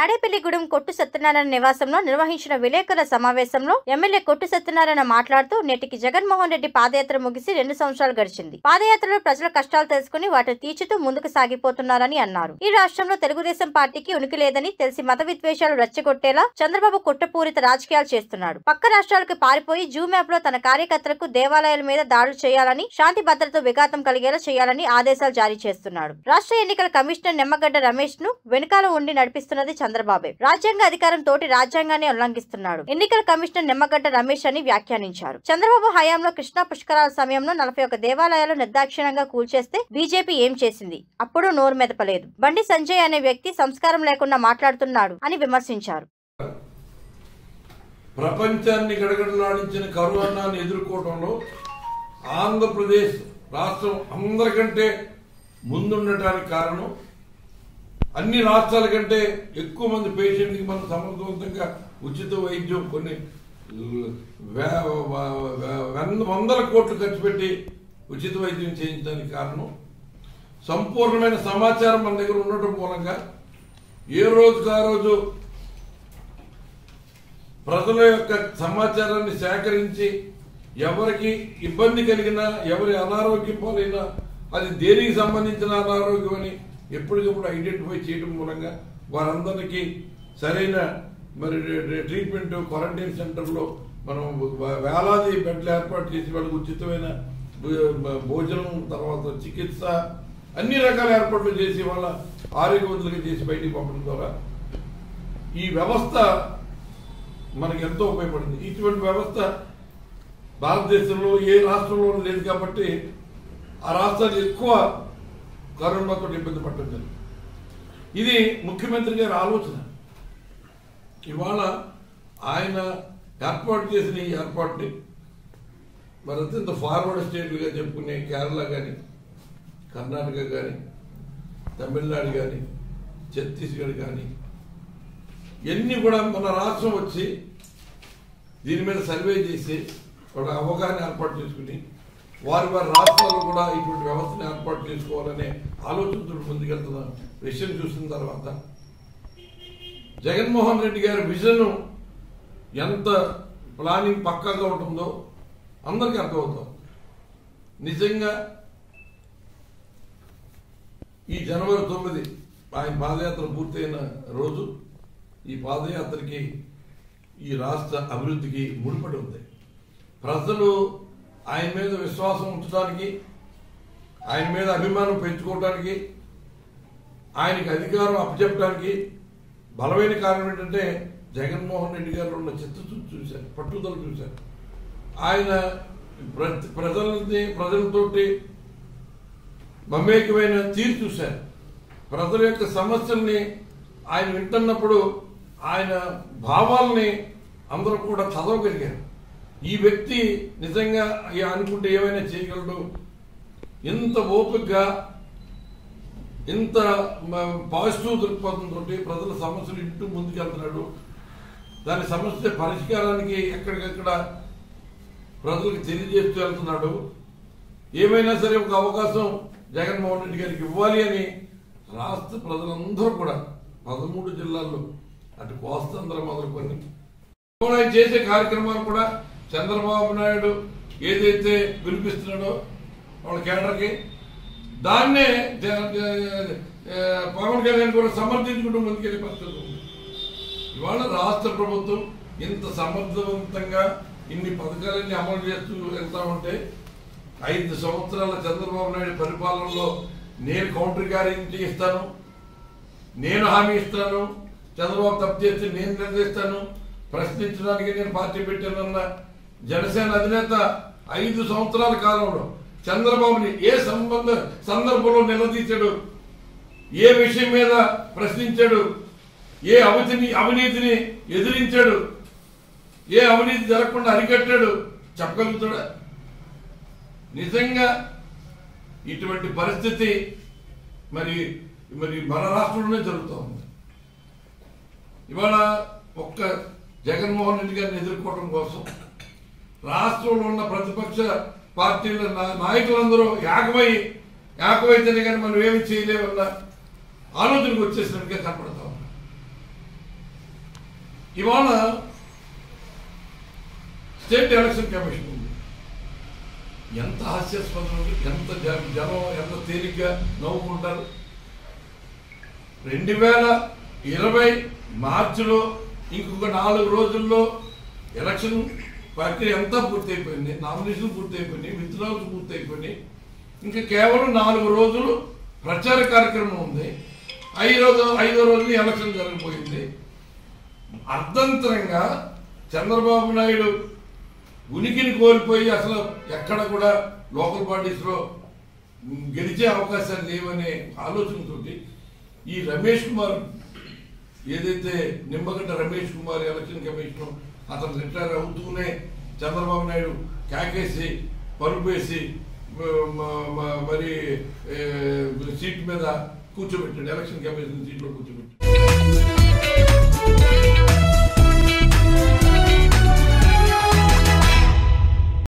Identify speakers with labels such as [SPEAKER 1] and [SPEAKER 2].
[SPEAKER 1] తాడేపల్లిగూడెం కొట్టు సత్యనారాయణ నివాసంలో నిర్వహించిన విలేకరుల సమావేశంలో ఎమ్మెల్యే కొట్టు సత్యనారాయణ మాట్లాడుతూ నేటికి జగన్మోహన్ రెడ్డి పాదయాత్ర ముగిసి రెండు సంవత్సరాలు గడిచింది పాదయాత్రలో ప్రజల కష్టాలు తెలుసుకుని వాటిని తీర్చుతూ ముందుకు సాగిపోతున్నారని అన్నారు ఈ రాష్ట్రంలో తెలుగుదేశం పార్టీకి ఉనికి లేదని తెలిసి మత విద్వేషాలు రెచ్చగొట్టేలా చంద్రబాబు కుట్రపూరిత రాజకీయాలు చేస్తున్నాడు పక్క రాష్ట్రాలకు పారిపోయి జూ మ్యాప్ లో తన కార్యకర్తలకు దేవాలయాల మీద దాడులు చేయాలని శాంతి భద్రత విఘాతం కలిగేలా చేయాలని ఆదేశాలు జారీ చేస్తున్నాడు రాష్ట్ర ఎన్నికల కమిషనర్ నిమ్మగడ్డ రమేష్ ను వెనుకాల ఉండి నడిపిస్తున్నది చంద్రబాబే రాజ్యాంగ అధికారం తోటి రాజ్యాంగాన్ని ఉల్లంఘిస్తున్నాడు ఎన్నికల కమిషనర్ నిమ్మగడ్డ రమేష్ అని వ్యాఖ్యానించారు చంద్రబాబు హయాంలో కృష్ణా పుష్కరాల సమయంలో నలభై ఒక దేవాలయాలు నిర్దాక్షిణ్యంగా కూల్చేస్తే బీజేపీ ఏం చేసింది అప్పుడు నోరు మెదపలేదు బండి సంజయ్ అనే వ్యక్తి సంస్కారం లేకుండా మాట్లాడుతున్నాడు అని విమర్శించారు
[SPEAKER 2] ప్రపంచాన్ని గడగడలాడించిన కరోనాను ఎదుర్కోవడంలో ఆంధ్రప్రదేశ్ రాష్ట్రం అందరికంటే ముందుండటానికి కారణం అన్ని రాష్ట్రాల కంటే ఎక్కువ మంది పేషెంట్కి మనం సమర్థవంతంగా ఉచిత వైద్యం కొన్ని వే- వ- వే- వంద- వందల కోట్లు ఖర్చు పెట్టి ఉచిత వైద్యం చేయించడానికి కారణం సంపూర్ణమైన సమాచారం మన దగ్గర ఉండటం మూలంగా ఏ రోజుకు ఆ రోజు ప్రజల యొక్క సమాచారాన్ని సేకరించి ఎవరికి ఇబ్బంది కలిగినా ఎవరి అనారోగ్యం పాలైనా అది దేనికి సంబంధించిన అనారోగ్యం అని ఎప్పటికప్పుడు ఐడెంటిఫై చేయడం మూలంగా వారందరికీ సరైన మరి ట్రీట్మెంట్ క్వారంటైన్ సెంటర్లో మనం వేలాది బెడ్లు ఏర్పాటు చేసి వాళ్ళకి ఉచితమైన భో- భోజనం తర్వాత చికిత్స అన్ని రకాల ఏర్పాట్లు చేసి వాళ్ళ ఆరోగ్యవంతులుగా చేసి బయటికి పంపడం ద్వారా ఈ వ్యవస్థ మనకి ఎంతో ఉపయోగపడింది ఇటువంటి వ్యవస్థ భారతదేశంలో ఏ రాష్ట్రంలో లేదు కాబట్టి ఆ రాష్ట్రాలు ఎక్కువ కరోనాతో ఇబ్బంది పడటం జరిగింది ఇది ముఖ్యమంత్రి గారి ఆలోచన ఇవాళ ఆయన ఏర్పాటు చేసిన ఈ ఏర్పాటుని మరి అత్యంత ఫార్వర్డ్ స్టేట్లుగా చెప్పుకునే కేరళ కానీ కర్ణాటక కానీ తమిళనాడు కానీ ఛత్తీస్గఢ్ కానీ ఇవన్నీ కూడా మన రాష్ట్రం వచ్చి దీని మీద సర్వే చేసి ఒక అవగాహన ఏర్పాటు చేసుకుని వారి వారి రాష్ట్రాల్లో కూడా ఇటువంటి వ్యవస్థను ఏర్పాటు చేసుకోవాలనే ఆలోచనతో ముందుకెళ్తున్న విషయం చూసిన తర్వాత జగన్మోహన్ రెడ్డి గారి విజన్ ఎంత ప్లానింగ్ పక్కాగా ఉంటుందో అందరికీ అర్థమవుతాం నిజంగా ఈ జనవరి తొమ్మిది ఆయన పాదయాత్ర పూర్తయిన రోజు ఈ పాదయాత్రకి ఈ రాష్ట్ర అభివృద్ధికి ముడిపడి ఉంది ప్రజలు ఆయన మీద విశ్వాసం ఉంచడానికి ఆయన మీద అభిమానం పెంచుకోవడానికి ఆయనకి అధికారం అప్పచెప్పడానికి బలమైన కారణం ఏంటంటే జగన్మోహన్ రెడ్డి గారు ఉన్న చిత్తశుద్ధి చూశారు పట్టుదల చూశారు ఆయన ప్ర- ప్రజలని ప్రజలతోటి మమేకమైన తీరు చూశారు ప్రజల యొక్క సమస్యల్ని ఆయన వింటున్నప్పుడు ఆయన భావాల్ని అందరూ కూడా చదవగలిగారు ఈ వ్యక్తి నిజంగా ఈ అనుకుంటే ఏమైనా చేయగలడు ఇంత ఓపికగా ఇంత మ- పాజిటివ్ దృక్పథంతో ప్రజల సమస్యలు ఇంటూ ముందుకెళ్తున్నాడు దాని సమస్య పరిష్కారానికి ఎక్కడికక్కడ ప్రజలకు తెలియజేస్తూ వెళ్తున్నాడు ఏమైనా సరే ఒక అవకాశం జగన్మోహన్ రెడ్డి గారికి ఇవ్వాలి అని రాష్ట్ర ప్రజలందరూ కూడా పదమూడు జిల్లాల్లో అటు కోస్తాంధ్ర మొదలుకొని ఇప్పుడు ఆయన చేసే కార్యక్రమాలు కూడా చంద్రబాబు నాయుడు ఏదైతే పిలిపిస్తున్నాడో వాళ్ళ కేడర్కి దాన్నే జ- జ- ఆ, పవన్ కళ్యాణ్ కూడా సమర్థించుకుంటూ ముందుకెళ్ళే పరిస్థితి ఉంది ఇవాళ రాష్ట్ర ప్రభుత్వం ఇంత సమర్థవంతంగా ఇన్ని పథకాలన్నీ అమలు చేస్తూ వెళ్తా ఉంటే ఐదు సంవత్సరాల చంద్రబాబు నాయుడు పరిపాలనలో నేను కౌంటర్ గ్యారెంటీ ఇస్తాను నేను హామీ ఇస్తాను చంద్రబాబు తప్పు చేస్తే నేను నిర్ణయిస్తాను ప్రశ్నించడానికి నేను పార్టీ పెట్టానన్న జనసేన అధినేత ఐదు సంవత్సరాల కాలంలో చంద్రబాబుని ఏ సంబంధ సందర్భంలో నిలదీశాడు ఏ విషయం మీద ప్రశ్నించాడు ఏ అవితిని అవినీతిని ఎదిరించాడు ఏ అవినీతి జరగకుండా అరికట్టాడు చెప్పగలుగుతాడా నిజంగా ఇటువంటి పరిస్థితి మరి మరి మన రాష్ట్రంలోనే జరుగుతూ ఉంది ఇవాళ ఒక్క జగన్మోహన్ రెడ్డి గారిని ఎదుర్కోవడం కోసం రాష్ట్రంలో ఉన్న ప్రతిపక్ష పార్టీల నా- నాయకులందరూ ఏకమై ఏకమైతేనే కానీ మనం ఏమి చేయలేమన్న ఆలోచనకు వచ్చేసినట్టుగా కనపడతా ఉంది ఇవాళ స్టేట్ ఎలక్షన్ కమిషన్ ఉంది ఎంత హాస్యాస్పదం ఉంది, ఎంత జ- జనం ఎంత తేలిగ్గా నవ్వుకుంటారు రెండు వేల ఇరవై మార్చిలో ఇంకొక నాలుగు రోజుల్లో ఎలక్షన్ ప్రక్రియ అంతా పూర్తయిపోయింది నామినేషన్ పూర్తయిపోయినాయి విత్డ్రాల్స్ పూర్తయిపోయినాయి ఇంకా కేవలం నాలుగు రోజులు ప్రచార కార్యక్రమం ఉంది ఐదో రోజు ఐదో రోజు ఎలక్షన్ జరిగిపోయింది అర్ధంతరంగా చంద్రబాబు నాయుడు ఉనికిని కోల్పోయి అసలు ఎక్కడ కూడా లోకల్ పార్టీస్లో గెలిచే అవకాశాలు లేవనే ఆలోచనతోటి ఈ రమేష్ కుమార్ ఏదైతే నిమ్మగడ్డ రమేష్ కుమార్ ఎలక్షన్ కమిషన్ అతను రిటైర్ అవుతూనే చంద్రబాబు నాయుడు కాకేసి పరుపేసి మ- మ- మ- మరి ఏ, సీట్ మీద కూర్చోబెట్టాడు ఎలక్షన్ కమిషన్ సీట్లో కూర్చోబెట్టాడు